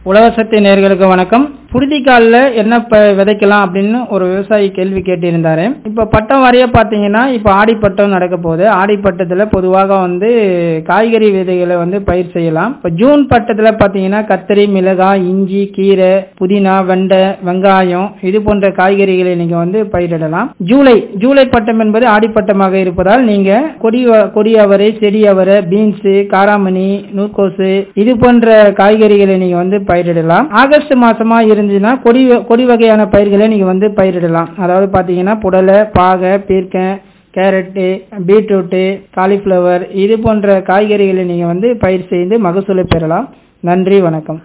உலகசக்தி நேர்களுக்கு வணக்கம் புழுதிக்காலில் என்ன ப விதைக்கலாம் அப்படின்னு ஒரு விவசாயி கேள்வி கேட்டிருந்தாரு இப்போ பட்டம் வாரியா பார்த்தீங்கன்னா இப்போ ஆடிப்பட்டம் நடக்க போகுது ஆடிப்பட்டத்தில் பொதுவாக வந்து காய்கறி விதைகளை வந்து பயிர் செய்யலாம் இப்போ ஜூன் பட்டத்தில் பார்த்தீங்கன்னா கத்திரி மிளகாய் இஞ்சி கீரை புதினா வெண்டை வெங்காயம் இது போன்ற காய்கறிகளை நீங்க வந்து பயிரிடலாம் ஜூலை ஜூலை பட்டம் என்பது ஆடிப்பட்டமாக இருப்பதால் நீங்க கொடி கொடி அவரை செடி அவரை பீன்ஸ் காராமணி நூற்கோசு இது போன்ற காய்கறிகளை நீங்க வந்து பயிரிடலாம் ஆகஸ்ட் மாசமா இருந்துச்சுன்னா கொடி கொடி வகையான பயிர்களை நீங்க வந்து பயிரிடலாம் அதாவது பாத்தீங்கன்னா புடலை பாகை பீர்க்கன் கேரட்டு பீட்ரூட்டு காலிஃப்ளவர் இது போன்ற காய்கறிகளை நீங்க வந்து பயிர் செய்து மகசூலை பெறலாம் நன்றி வணக்கம்